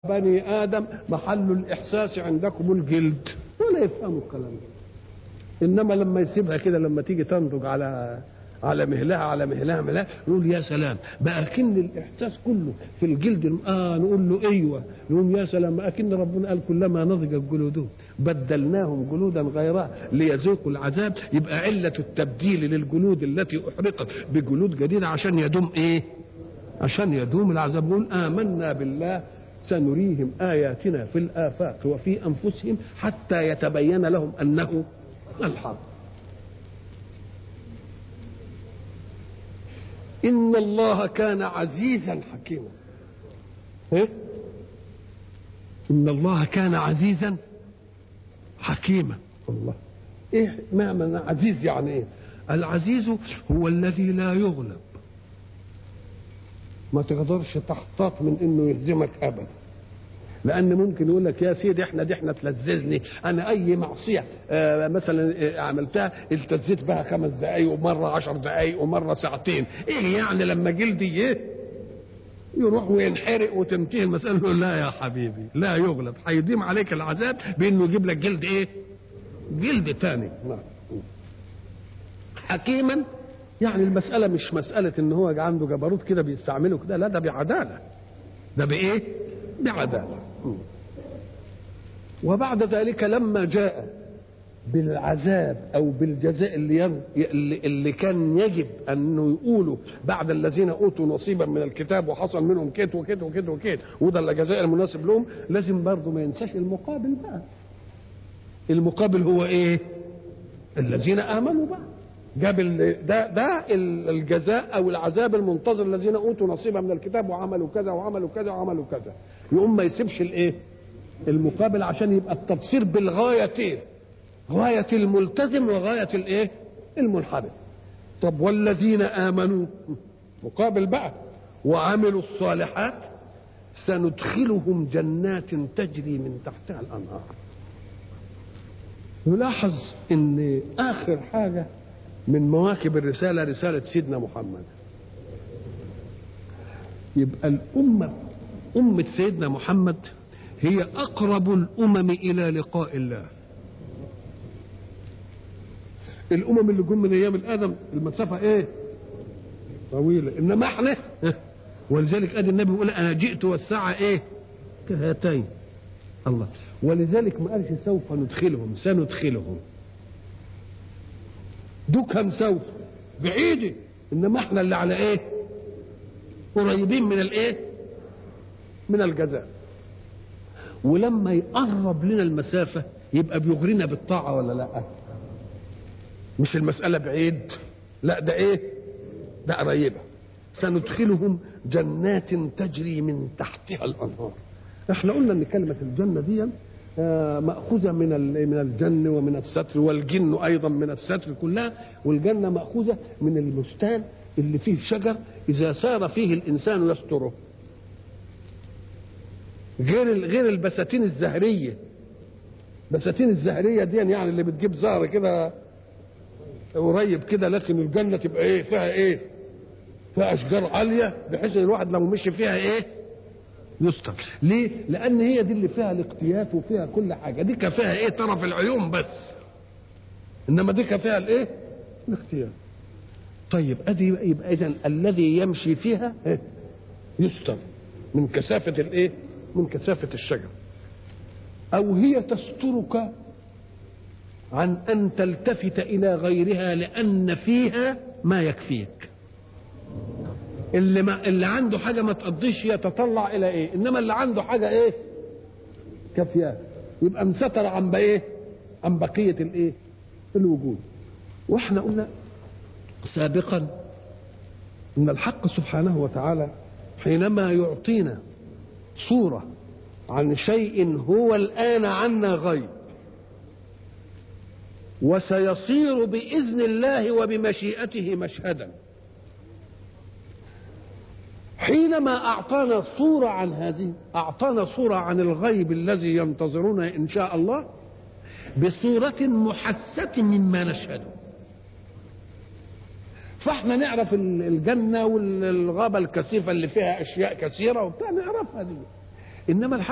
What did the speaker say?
بني آدم محل الإحساس عندكم الجلد ولا يفهموا الكلام ده إنما لما يسيبها كده لما تيجي تنضج على على مهلها على مهلها مهلها يقول يا سلام بقى كن الإحساس كله في الجلد آه نقول له أيوه يقول يا سلام أكن ربنا قال كلما نضجت جلودهم بدلناهم جلودا غيرها ليذوقوا العذاب يبقى علة التبديل للجلود التي أحرقت بجلود جديدة عشان يدوم إيه؟ عشان يدوم العذاب يقول آمنا بالله سنريهم آياتنا في الآفاق وفي أنفسهم حتى يتبين لهم أنه الحق إن الله كان عزيزا حكيما إيه؟ إن الله كان عزيزا حكيما الله إيه معنى عزيز يعني إيه العزيز هو الذي لا يغلب ما تقدرش تحتاط من انه يهزمك ابدا لان ممكن يقول لك يا سيدي احنا دي احنا تلذذني انا اي معصيه آه مثلا آه عملتها التزيت بها خمس دقايق ومره عشر دقايق ومره ساعتين ايه يعني لما جلدي ايه يروح وينحرق وتنتهي المساله له لا يا حبيبي لا يغلب هيديم عليك العذاب بانه يجيب لك جلد ايه جلد تاني حكيما يعني المسألة مش مسألة إن هو عنده جبروت كده بيستعمله كده لا ده بعدالة ده بإيه؟ بعدالة وبعد ذلك لما جاء بالعذاب أو بالجزاء اللي, ين... اللي كان يجب أنه يقولوا بعد الذين أوتوا نصيبا من الكتاب وحصل منهم كيت وكيت وكيت وكيت وده الجزاء المناسب لهم لازم برضه ما ينساش المقابل بقى المقابل هو إيه؟ الذين آمنوا بقى جاب ده ده الجزاء او العذاب المنتظر الذين اوتوا نصيبا من الكتاب وعملوا كذا وعملوا كذا وعملوا كذا يقوم ما يسيبش الايه المقابل عشان يبقى التبصير بالغايتين غايه الملتزم وغايه الايه المنحرف طب والذين امنوا مقابل بقى وعملوا الصالحات سندخلهم جنات تجري من تحتها الانهار نلاحظ ان اخر حاجه من مواكب الرسالة رسالة سيدنا محمد يبقى الأمة أمة سيدنا محمد هي أقرب الأمم إلى لقاء الله الأمم اللي جم من أيام الآدم المسافة إيه؟ طويلة إنما إحنا ولذلك أدي النبي يقول أنا جئت والساعة إيه؟ كهاتين الله ولذلك ما قالش سوف ندخلهم سندخلهم دوكهم سوف بعيدة انما احنا اللي على ايه قريبين من الايه من الجزاء ولما يقرب لنا المسافة يبقى بيغرينا بالطاعة ولا لا مش المسألة بعيد لا ده ايه ده قريبة سندخلهم جنات تجري من تحتها الانهار احنا قلنا ان كلمة الجنة دي مأخوذة من من الجن ومن الستر والجن أيضا من الستر كلها والجنة مأخوذة من البستان اللي فيه شجر إذا سار فيه الإنسان يستره غير غير البساتين الزهرية بساتين الزهرية دي يعني اللي بتجيب زهر كده قريب كده لكن الجنة تبقى إيه فيها إيه فيها أشجار عالية بحيث إن الواحد لو مشي فيها إيه يستر ليه لان هي دي اللي فيها الاقتيات وفيها كل حاجه دي فيها ايه طرف العيون بس انما دي فيها الايه الاختيار طيب ادي يبقى اذا الذي يمشي فيها إيه؟ يستر من كثافه الايه من كثافه الشجر او هي تسترك عن ان تلتفت الى غيرها لان فيها ما يكفيك اللي ما اللي عنده حاجه ما تقضيش يتطلع الى ايه انما اللي عنده حاجه ايه كافيه يبقى انستر عن بايه عن بقيه الايه الوجود واحنا قلنا سابقا ان الحق سبحانه وتعالى حينما يعطينا صوره عن شيء هو الان عنا غيب وسيصير باذن الله وبمشيئته مشهدا حينما أعطانا صورة عن هذه أعطانا صورة عن الغيب الذي ينتظرنا إن شاء الله بصورة محسة مما نشهده فاحنا نعرف الجنة والغابة الكثيفة اللي فيها أشياء كثيرة وبتاع نعرفها دي إنما الحق